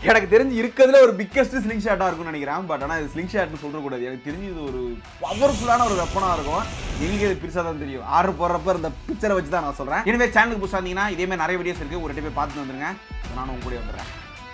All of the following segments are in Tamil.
எனக்கு தெரிஞ்சு இருக்கிறதுல ஒரு பிக்கஸ்ட் ஸ்லிங் ஷாட்டாக இருக்கும்னு நினைக்கிறேன் பட் ஆனால் இது ஸ்லிங் ஷாட்னு சொல்றக்கூடாது எனக்கு தெரிஞ்சு இது ஒரு பவர்ஃபுல்லான ஒரு வெப்பனாக இருக்கும் எங்களுக்கு இது பெருசாக தான் தெரியும் ஆர்டர் போடுறப்ப இந்த பிக்சரை வச்சு தான் நான் சொல்கிறேன் எனவே சேனலுக்கு புதுசாக இருந்தீங்கன்னா இதே மாதிரி நிறைய வீடியோஸ் இருக்குது ஒரு ரெண்டு போய் பார்த்து வந்துருங்க நானும் உங்க கூட வந்துடுறேன்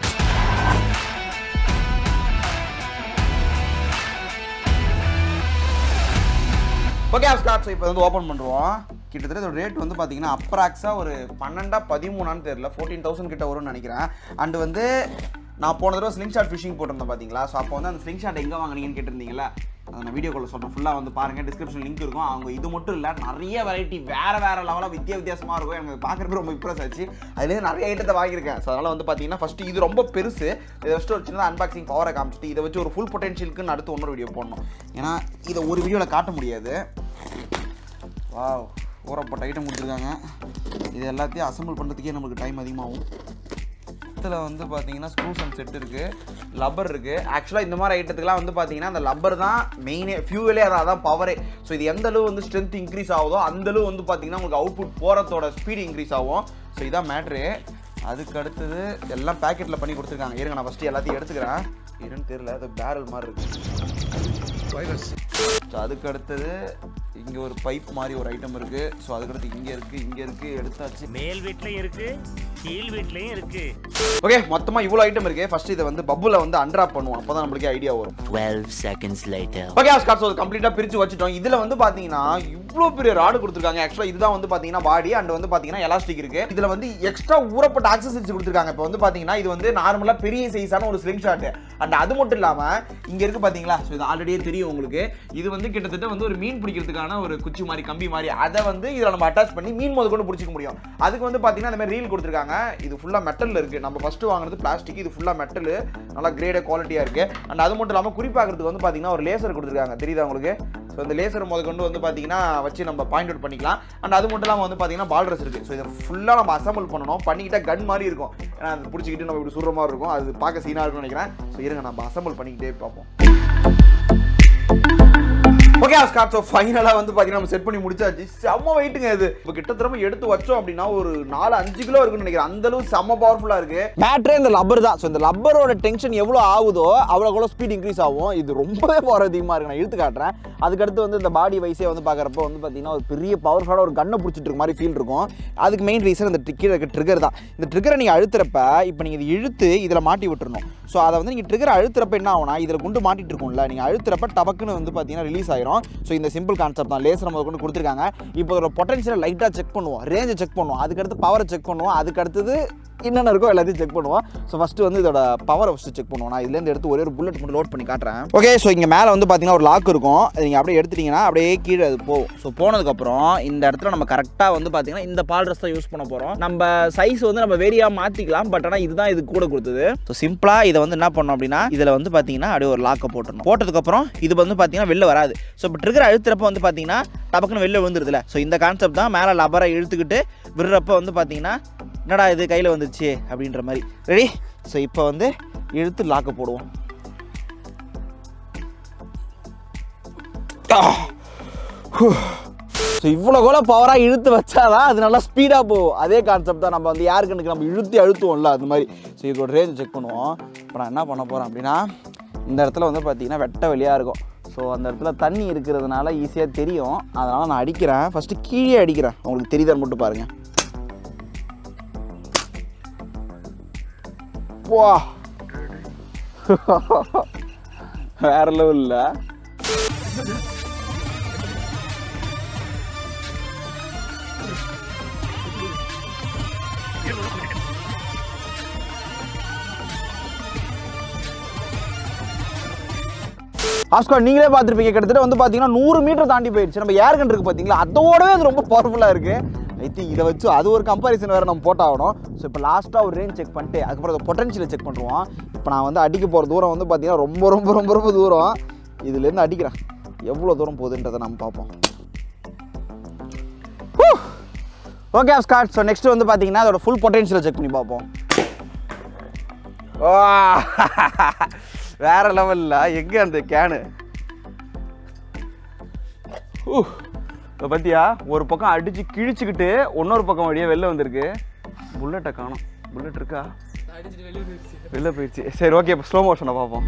ஓகே ஸ்டார்ட் இப்போ வந்து ஓப்பன் பண்ணுறோம் கிட்டத்தட்ட இதோட ரேட் வந்து பார்த்தீங்கன்னா அப்ராக்ஸாக ஒரு பன்னெண்டா பதிமூணான்னு தெரியல ஃபோர்டீன் தௌசண்ட் கிட்ட வரும்னு நினைக்கிறேன் அண்ட் வந்து நான் போன தடவை ஸ்லிங் ஷாட் ஃபிஷிங் போட்டிருந்தேன் பார்த்தீங்களா ஸோ அப்போ வந்து அந்த ஸ்லிங் ஷாட் எங்கே வாங்குனீங்கன்னு கேட்டிருந்தீங்களா அதை நான் வீடியோக்குள்ள சொல்கிறேன் ஃபுல்லாக வந்து பாருங்கள் டிஸ்கிரிப்ஷன் லிங்க் இருக்கும் அவங்க இது மட்டும் இல்லை நிறைய வெரைட்டி வேறு வேறு லெவலாக வித்திய வித்தியாசமாக இருக்கும் எனக்கு பார்க்குறப்ப ரொம்ப இம்ப்ரெஸ் ஆச்சு அதுலேயே நிறைய ஐட்டத்தை வாங்கியிருக்கேன் ஸோ அதனால் வந்து பார்த்தீங்கன்னா ஃபஸ்ட்டு இது ரொம்ப பெருசு இதை வச்சுட்டு ஒரு சின்ன அன்பாக்சிங் பவரை காமிச்சிட்டு இதை வச்சு ஒரு ஃபுல் பொட்டன்ஷியலுக்குன்னு அடுத்து இன்னொரு வீடியோ போடணும் ஏன்னா இதை ஒரு வீடியோவில் காட்ட முடியாது வாவ் ஊறப்பட்ட ஐட்டம் கொடுத்துருக்காங்க இது எல்லாத்தையும் அசம்பிள் பண்ணுறதுக்கே நம்மளுக்கு டைம் அதிகமாகும் இதில் வந்து பார்த்தீங்கன்னா ஸ்க்ரூஸ் அண்ட் செட் இருக்குது லப்பர் இருக்குது ஆக்சுவலாக இந்த மாதிரி ஐட்டத்துக்குலாம் வந்து பார்த்தீங்கன்னா அந்த லப்பர் தான் மெயினே ஃபியூவலே அதான் அதான் பவரே ஸோ இது எந்த அளவு வந்து ஸ்ட்ரென்த் இன்க்ரீஸ் ஆகுதோ அந்த அளவு வந்து பார்த்தீங்கன்னா உங்களுக்கு அவுட்புட் போகிறதோட ஸ்பீடு இன்க்ரீஸ் ஆகும் ஸோ இதான் மேட்ரு அதுக்கு அடுத்தது எல்லாம் பேக்கெட்டில் பண்ணி கொடுத்துருக்காங்க இருங்க நான் ஃபஸ்ட்டு எல்லாத்தையும் எடுத்துக்கிறேன் என்னன்னு தெரியல அது பேரல் மாதிரி இருக்குது ஸோ அதுக்கு அடுத்தது இங்கே ஒரு பைப் மாதிரி ஒரு ஐட்டம் இருக்குது ஸோ அதுக்கடுத்து இங்கே இருக்குது இங்கே இருக்குது எடுத்தாச்சு மேல் வீட்லயும் இருக்கு கீழ் வீட்லயும் இருக்கு ஓகே மொத்தமாக இவ்வளோ ஐட்டம் இருக்குது ஃபர்ஸ்ட் இதை வந்து பப்புல வந்து அன்ட்ராப் பண்ணுவோம் அப்போ தான் நம்மளுக்கு ஐடியா வரும் 12 seconds later. ஓகே ஸ்கார்ட் ஸோ கம்ப்ளீட்டாக பிரித்து வச்சுட்டோம் இதில் வந்து பார்த்தீங்கன்னா இவ்வளோ பெரிய ராடு கொடுத்துருக்காங்க ஆக்சுவலாக இதுதான் வந்து பார்த்தீங்கன்னா பாடி அண்ட் வந்து பார்த்தீங்கன்னா எலாஸ்டிக் இருக்குது இதில் வந்து எக்ஸ்ட்ரா ஊறப்பட்ட ஆக்சசரிஸ் கொடுத்துருக்காங்க இப்போ வந்து பார்த்தீங்கன்னா இது வந்து நார்மலாக பெரிய சைஸான ஒரு ஸ்லிங் ஷாட் அண்ட் அது மட்டும் இல்லாமல் இங்கே இருக்குது பார்த்தீங்களா ஸோ இது ஆல்ரெடியே தெரியும் உங்களுக்கு இது வந்து கிட்டத்தட்ட வந்து ஒரு மீன் பிடிக்கிறதுக்கான ஒரு குச்சி மாதிரி கம்பி மாதிரி அதை வந்து இதில் நம்ம அட்டாச் பண்ணி மீன் முத கொண்டு பிடிச்சிக்க முடியும் அதுக்கு வந்து பார்த்தீங்கன்னா இந்த மாதிரி ரீல் கொடுத்துருக்காங்க இது ஃபுல்லாக மெட்டலில் இருக்குது நம்ம ஃபஸ்ட்டு வாங்குறது பிளாஸ்டிக் இது ஃபுல்லாக மெட்டல் நல்லா கிரேட குவாலிட்டியாக இருக்குது அண்ட் அது மட்டும் இல்லாமல் குறிப்பாகிறதுக்கு வந்து பார்த்தீங்கன்னா ஒரு லேசர் கொடுத்துருக்காங்க தெரியுதா உங்களுக்கு ஸோ இந்த லேசர் முத கொண்டு வந்து பார்த்தீங்கன்னா வச்சு நம்ம பாயிண்ட் அவுட் பண்ணிக்கலாம் அண்ட் அது மட்டும் இல்லாமல் வந்து பார்த்தீங்கன்னா பால்ரஸ் இருக்குது ஸோ இதை ஃபுல்லாக நம்ம அசம்பிள் பண்ணணும் பண்ணிக்கிட்டா கன் மாதிரி இருக்கும் ஏன்னா அது பிடிச்சிக்கிட்டு நம்ம இப்படி சுடுற மாதிரி இருக்கும் அது பார்க்க சீனாக இருக்கும்னு நினைக்கிறேன் ஸோ இருங்க நம்ம அசம்பிள் பண்ணிக்கிட்டே பார்ப்போம் ஓகே ஸ்காட் ஸோ ஃபைனலாக வந்து பார்த்தீங்கன்னா நம்ம செட் பண்ணி முடிச்சாச்சு செம்ம வெயிட்டுங்க இது இப்போ கிட்டத்தட்ட எடுத்து வச்சோம் அப்படின்னா ஒரு நாலு அஞ்சு கிலோ இருக்குன்னு நினைக்கிறேன் அந்த அளவு செம்ம பவர்ஃபுல்லாக இருக்கு மேட்ரே இந்த லப்பர் தான் ஸோ இந்த லப்பரோட டென்ஷன் எவ்வளோ ஆகுதோ அவ்வளோ அவ்வளோ ஸ்பீட் இன்க்ரீஸ் ஆகும் இது ரொம்பவே பவர் அதிகமாக இருக்கு நான் இழுத்து காட்டுறேன் அதுக்கடுத்து வந்து இந்த பாடி வைஸே வந்து பார்க்குறப்ப வந்து பார்த்தீங்கன்னா ஒரு பெரிய பவர்ஃபுல்லான ஒரு கண்ணை பிடிச்சிட்டு இருக்க மாதிரி ஃபீல் இருக்கும் அதுக்கு மெயின் ரீசன் இந்த கீழே இருக்க ட்ரிகர் தான் இந்த ட்ரிகரை நீங்கள் அழுத்துறப்ப இப்போ நீங்கள் இது இழுத்து இதில் மாட்டி விட்டுறணும் ஸோ அதை வந்து நீங்கள் ட்ரிகர் அழுத்துறப்ப என்ன ஆகும்னா இதில் குண்டு மாட்டிட்டு இருக்கும்ல நீங்கள் அழுத்துறப்ப டபக்குன்னு வந்து பார்த்தீங்கன்னா ரிலீஸ் ஆயிரும் ஸோ இந்த சிம்பிள் கான்செப்ட் தான் லேசர் நம்ம கொண்டு கொடுத்துருக்காங்க இப்போ இதோட பொட்டன்ஷியலை லைட்டாக செக் பண்ணுவோம் ரேஞ்சை செக் பண்ணுவோம் அதுக்கடுத்து பவரை செக் பண்ணுவோம் அதுக்கு அடுத்தது என்னென்ன இருக்கோ எல்லாத்தையும் செக் பண்ணுவோம் ஸோ ஃபஸ்ட்டு வந்து இதோட பவரை ஃபஸ்ட்டு செக் பண்ணுவோம் நான் இதுலேருந்து எடுத்து ஒரே ஒரு புல்லட் மட்டும் லோட் பண்ணி காட்டுறேன் ஓகே ஸோ இங்கே மேலே வந்து பார்த்தீங்கன்னா ஒரு லாக் இருக்கும் நீங்கள் அப்படியே எடுத்துட்டீங்கன்னா அப்படியே கீழே அது போகும் ஸோ போனதுக்கப்புறம் இந்த இடத்துல நம்ம கரெக்டாக வந்து பார்த்தீங்கன்னா இந்த பால் ட்ரெஸ் தான் யூஸ் பண்ண போகிறோம் நம்ம சைஸ் வந்து நம்ம வேரியாக மாற்றிக்கலாம் பட் ஆனால் இதுதான் இது கூட கொடுத்தது ஸோ சிம்பிளாக இதை வந்து என்ன பண்ணோம் அப்படின்னா இதில் வந்து பார்த்தீங்கன்னா அப்படியே ஒரு லாக்கை போட்டுடணும் போட்டதுக்கப்புறம் இது வந்து பார்த்தீங்கன்னா வெளில வராது ஸோ இப்போ ட்ரிகர் அழுத்துறப்ப வந்து பார்த்தீங்கன்னா டபக்குன்னு வெளில விழுந்துருதுல ஸோ இந்த கான்செப்ட் தான் மேலே லபரை இழுத்துக்கிட்டு விடுறப்ப வந்து பார்த்தீங்கன்னா என்னடா இது கையில் வந்துருச்சு அப்படின்ற மாதிரி ரெடி ஸோ இப்போ வந்து இழுத்து லாக்கை போடுவோம் ஸோ இவ்வளோ கூட பவராக இழுத்து வச்சாதான் அது நல்லா ஸ்பீடாக போகும் அதே கான்செப்ட் தான் நம்ம வந்து யார் கண்ணுக்கு நம்ம இழுத்தி அழுத்துவோம்ல அது மாதிரி ஸோ இதோட ரேஞ்ச் செக் பண்ணுவோம் இப்போ நான் என்ன பண்ண போகிறேன் அப்படின்னா இந்த இடத்துல வந்து பார்த்தீங்கன்னா வெட்ட வெளியாக இருக்கும் ஸோ அந்த இடத்துல தண்ணி இருக்கிறதுனால ஈஸியாக தெரியும் அதனால் நான் அடிக்கிறேன் ஃபஸ்ட்டு கீழே அடிக்கிறேன் உங்களுக்கு தெரியுதான்னு மட்டும் பாருங்கள் வா வேற லெவலில் ஆஸ்கார் நீங்களே பார்த்துருப்பீங்க கிட்டத்தட்ட வந்து பார்த்தீங்கன்னா நூறு மீட்டர் தாண்டி போயிடுச்சு நம்ம ஏர் கன் இருக்கு பார்த்தீங்களா அதோடவே அது ரொம்ப பவர்ஃபுல்லாக இருக்குது ஐ திங்க் இதை வச்சு அது ஒரு கம்பாரிசன் வேறு நம்ம போட்டாகணும் ஸோ இப்போ லாஸ்ட்டாக ஒரு ரேஞ்ச் செக் பண்ணிட்டு அதுக்கப்புறம் அதை பொட்டன்ஷியலை செக் பண்ணுவோம் இப்போ நான் வந்து அடிக்க போகிற தூரம் வந்து பார்த்தீங்கன்னா ரொம்ப ரொம்ப ரொம்ப ரொம்ப தூரம் இதுலேருந்து அடிக்கிறேன் எவ்வளோ தூரம் போகுதுன்றதை நம்ம பார்ப்போம் ஓகே ஸ்காட் ஸோ நெக்ஸ்ட் வந்து பார்த்தீங்கன்னா அதோட ஃபுல் பொட்டன்ஷியலை செக் பண்ணி பார்ப்போம் வா! வேற லெவலில் எங்கே அந்த கேனு இப்போ பார்த்தியா ஒரு பக்கம் அடித்து கிழிச்சுக்கிட்டு இன்னொரு பக்கம் வழியாக வெளில வந்திருக்கு புல்லட்டை காணோம் புல்லட் இருக்கா வெளில போயிடுச்சு சரி ஓகே இப்போ ஸ்லோ மோஷனை பார்ப்போம்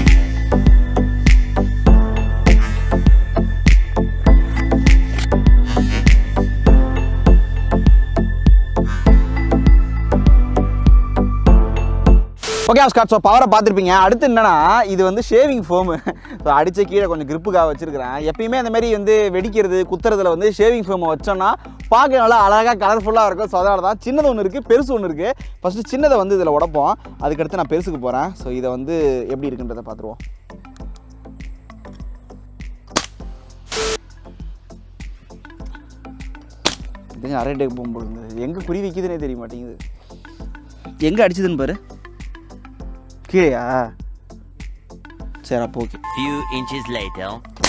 ஓகே ஆஸ்கார் ஸோ பவரை பார்த்துருப்பீங்க அடுத்து என்னன்னா இது வந்து ஷேவிங் ஃபோமு ஸோ அடித்த கீழே கொஞ்சம் கிரிப்புக்காக வச்சிருக்கிறேன் எப்பயுமே அந்த மாதிரி வந்து வெடிக்கிறது குத்துறதுல வந்து ஷேவிங் ஃபோமை வச்சோம்னா பார்க்க நல்லா அழகாக கலர்ஃபுல்லாக இருக்கும் ஸோ அதனால தான் சின்னது ஒன்று இருக்குது பெருசு ஒன்று இருக்குது ஃபஸ்ட்டு சின்னதை வந்து இதில் உடைப்போம் அதுக்கடுத்து நான் பெருசுக்கு போகிறேன் ஸோ இதை வந்து எப்படி இருக்குன்றதை பார்த்துருவோம் இதுங்க அரை டேக் போகும்போது இருந்தது எங்கே குறி வைக்குதுன்னே தெரிய மாட்டேங்குது எங்கே அடிச்சதுன்னு பாரு கீழேயா சரி அப்போ okay Few inches later.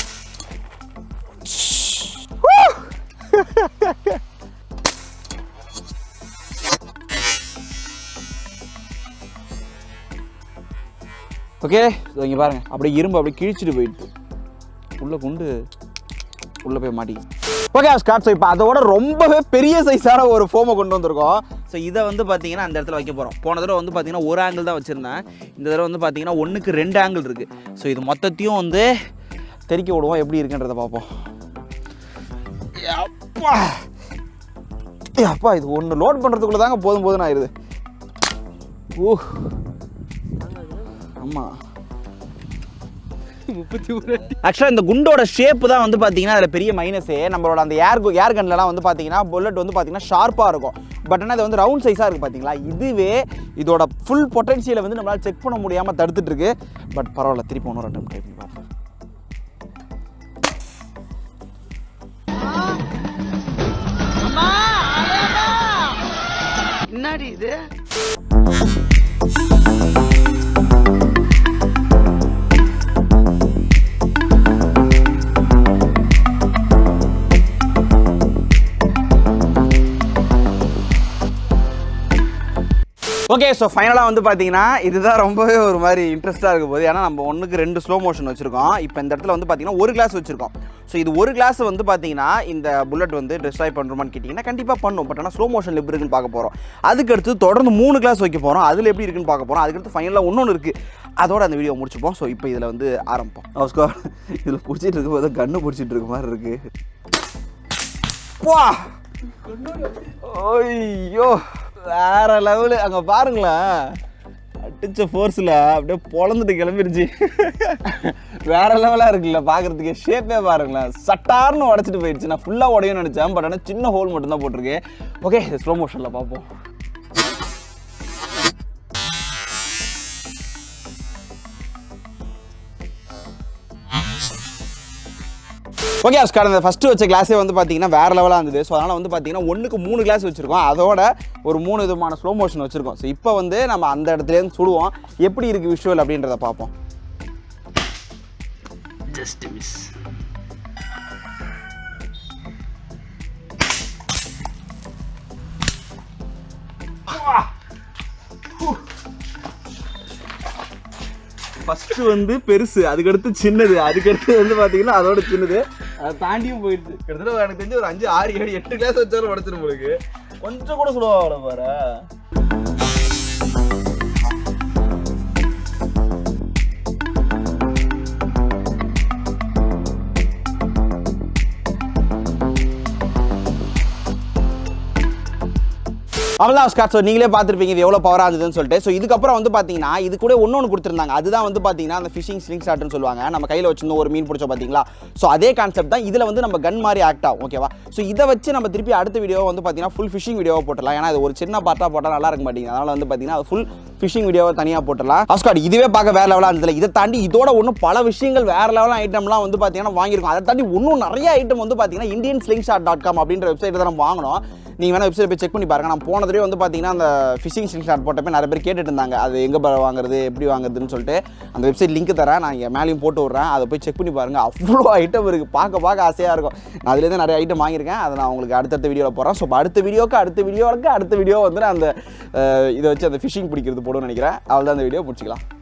Okay இங்கே பாருங்க அப்படியே இரும்பு அப்படியே கிழிச்சிட்டு போயிடுது உள்ள கொண்டு உள்ளே போய் மாட்டிக்கிச்சு ஓகே ஸ்காட் ஸோ இப்போ அதோட ரொம்பவே பெரிய சைஸான ஒரு ஃபோமை கொண்டு வந்திருக்கோம் ஸோ இதை வந்து பார்த்தீங்கன்னா அந்த இடத்துல வைக்க போகிறோம் போன தடவை வந்து பார்த்தீங்கன்னா ஒரு ஆங்கிள் தான் வச்சுருந்தேன் இந்த தடவை வந்து பார்த்தீங்கன்னா ஒன்றுக்கு ரெண்டு ஆங்கிள் இருக்குது ஸோ இது மொத்தத்தையும் வந்து தெறிக்க விடுவோம் எப்படி இருக்குன்றதை பார்ப்போம் அப்பா ஏய் அப்பா இது ஒன்று லோட் பண்ணுறதுக்குள்ள தாங்க போதும் போதும் ஆயிடுது ஓ ஆமாம் ஆக்சுவலாக இந்த குண்டோட ஷேப்பு தான் வந்து பார்த்தீங்கன்னா அதில் பெரிய மைனஸே நம்மளோட அந்த ஏர் ஏர் கன்லலாம் வந்து பார்த்தீங்கன்னா புல்லட் வந்து பார்த்தீங்கன்னா ஷார்ப்பாக இருக்கும் பட் ஆனால் இது வந்து ரவுண்ட் சைஸாக இருக்குது பார்த்தீங்களா இதுவே இதோட ஃபுல் பொட்டன்ஷியலை வந்து நம்மளால் செக் பண்ண முடியாமல் தடுத்துட்டு இருக்கு பட் பரவாயில்ல திருப்பி இன்னொரு அட்டம் ட்ரை பண்ணி பார்ப்போம் என்னடி இது ஓகே ஸோ ஃபைனலாக வந்து பார்த்தீங்கன்னா இதுதான் ரொம்பவே ஒரு மாதிரி இன்ட்ரெஸ்ட்டாக இருக்க போகுது ஏன்னா நம்ம ஒன்றுக்கு ரெண்டு ஸ்லோ மோஷன் வச்சுருக்கோம் இப்போ இந்த இடத்துல வந்து பார்த்தீங்கன்னா ஒரு கிளாஸ் வச்சுருக்கோம் ஸோ இது ஒரு கிளாஸ் வந்து பார்த்தீங்கன்னா இந்த புல்லட் வந்து டிஸ்ட்ராய் பண்ணுறோமான்னு கேட்டிங்கன்னா கண்டிப்பாக பண்ணும் பட் ஆனால் ஸ்லோ மோஷன் எப்படி இருக்குன்னு பார்க்க போகிறோம் அதுக்கடுத்து தொடர்ந்து மூணு கிளாஸ் வைக்க போகிறோம் அதில் எப்படி இருக்குன்னு பார்க்க போகிறோம் அதுக்கடுத்து ஃபைனலாக இன்னொன்று இருக்குது அதோட அந்த வீடியோ முடிச்சுப்போம் ஸோ இப்போ இதில் வந்து ஆரம்பிப்போம் அவஸ்கார் இதில் பிடிச்சிட்டு இருக்கும்போது கன்று பிடிச்சிட்டு இருக்க மாதிரி இருக்குது வா ஐயோ வேற லெவலு அங்கே பாருங்களேன் அடிச்ச ஃபோர்ஸில் அப்படியே பொழந்துட்டு கிளம்பிருச்சு வேற லெவலாக இருக்குல்ல பார்க்குறதுக்கு ஷேப்பே பாருங்களேன் சட்டார்னு உடச்சிட்டு போயிடுச்சு நான் ஃபுல்லாக உடையும் நினச்சேன் பட் ஆனால் சின்ன ஹோல் மட்டும் தான் போட்டிருக்கு ஓகே ஸ்லோ மோஷனில் பார்ப்போம் ஓகே அஸ்கார் அந்த ஃபஸ்ட்டு வச்ச கிளாஸே வந்து பார்த்தீங்கன்னா வேறு லெவலாக இருந்தது ஸோ அதனால் வந்து பார்த்தீங்கன்னா ஒன்றுக்கு மூணு கிளாஸ் வச்சுருக்கோம் அதோட ஒரு மூணு விதமான ஸ்லோ மோஷன் வச்சுருக்கோம் ஸோ இப்போ வந்து நம்ம அந்த இடத்துலேருந்து சுடுவோம் எப்படி இருக்குது விஷுவல் அப்படின்றத பார்ப்போம் Just a miss. ஃபஸ்ட்டு வந்து பெருசு அதுக்கடுத்து சின்னது அதுக்கடுத்து வந்து பார்த்தீங்கன்னா அதோட சின்னது அதை தாண்டியும் போயிடுச்சு கிட்டத்தட்ட எனக்கு தெரிஞ்சு ஒரு அஞ்சு ஆறு ஏழு எட்டு கிளாஸ் வச்சாலும் உடச்சிடும் உங்களுக்கு கொஞ்சம் கூட சுடுவா பாரு அவ்வளோதான் ஸ்காட் ஸோ நீங்களே பார்த்துருப்பீங்க இது எவ்வளோ பவராக இருந்ததுன்னு சொல்லிட்டு ஸோ இதுக்கப்புறம் வந்து பார்த்தீங்கன்னா இது கூட ஒன்று கொடுத்துருந்தாங்க அதுதான் வந்து பார்த்தீங்கன்னா அந்த ஃபிஷிங் ஸ்லிங் ஷாட்னு சொல்லுவாங்க நம்ம கையில் வச்சிருந்தோம் ஒரு மீன் பிடிச்சோம் பார்த்தீங்களா ஸோ அதே கான்செப்ட் தான் இதில் வந்து நம்ம கன் மாதிரி ஆக்ட் ஆகும் ஓகேவா ஸோ இதை வச்சு நம்ம திருப்பி அடுத்த வீடியோ வந்து பார்த்தீங்கன்னா ஃபுல் ஃபிஷிங் வீடியோவை போட்டலாம் ஏன்னா இது ஒரு சின்ன பார்ட்டாக போட்டால் நல்லா இருக்க மாட்டேங்குது அதனால் வந்து பார்த்தீங்கன்னா அது ஃபுல் ஃபிஷிங் வீடியோவை தனியாக போட்டுடலாம் ஆஸ்காட் இதுவே பார்க்க வேற லெவலாக இருந்ததில்ல இதை தாண்டி இதோட ஒன்றும் பல விஷயங்கள் வேற லெவலாக ஐட்டம்லாம் வந்து பார்த்தீங்கன்னா வாங்கியிருக்கோம் அதை தாண்டி இன்னும் நிறைய ஐட்டம் வந்து பார்த்தீங்கன்னா Indian sling shot dot com அப்படின்ற வெப்சைட் தான் நம்ம வாங்கினோம் நீங்கள் வேணால் வெப்சைட் போய் செக் பண்ணி பாருங்க நான் போன தடவை வந்து பார்த்தீங்கன்னா அந்த ஃபிஷிங் ஸ்லிங் ஷாட் போட்டப்போ நிறைய பேர் கேட்டுட்டு இருந்தாங்க அது எங்கே வாங்குறது எப்படி வாங்குறதுன்னு சொல்லிட்டு அந்த வெப்சைட் லிங்க் தரேன் நான் இங்கே மேலேயும் போட்டு விட்றேன் அதை போய் செக் பண்ணி பாருங்க அவ்வளோ ஐட்டம் இருக்குது பார்க்க பார்க்க ஆசையாக இருக்கும் நான் அதுலேருந்து நிறைய ஐட்டம் வாங்கியிருக்கேன் அதை நான் உங்களுக்கு அடுத்தடுத்த வீடியோவில் போடுறேன் ஸோ அடுத்த வீடியோக்கு அடுத்த வீடியோவுக்கு அடுத்த வீடியோ வந்து நான் அந்த அஹ், இதை வச்சு அந்த ஃபிஷிங் பிடிக்கிறது போடுவேன்னு நினைக்கிறேன் அவ்வளோ அந்த வீடியோ முடிச்சிக்கலாம்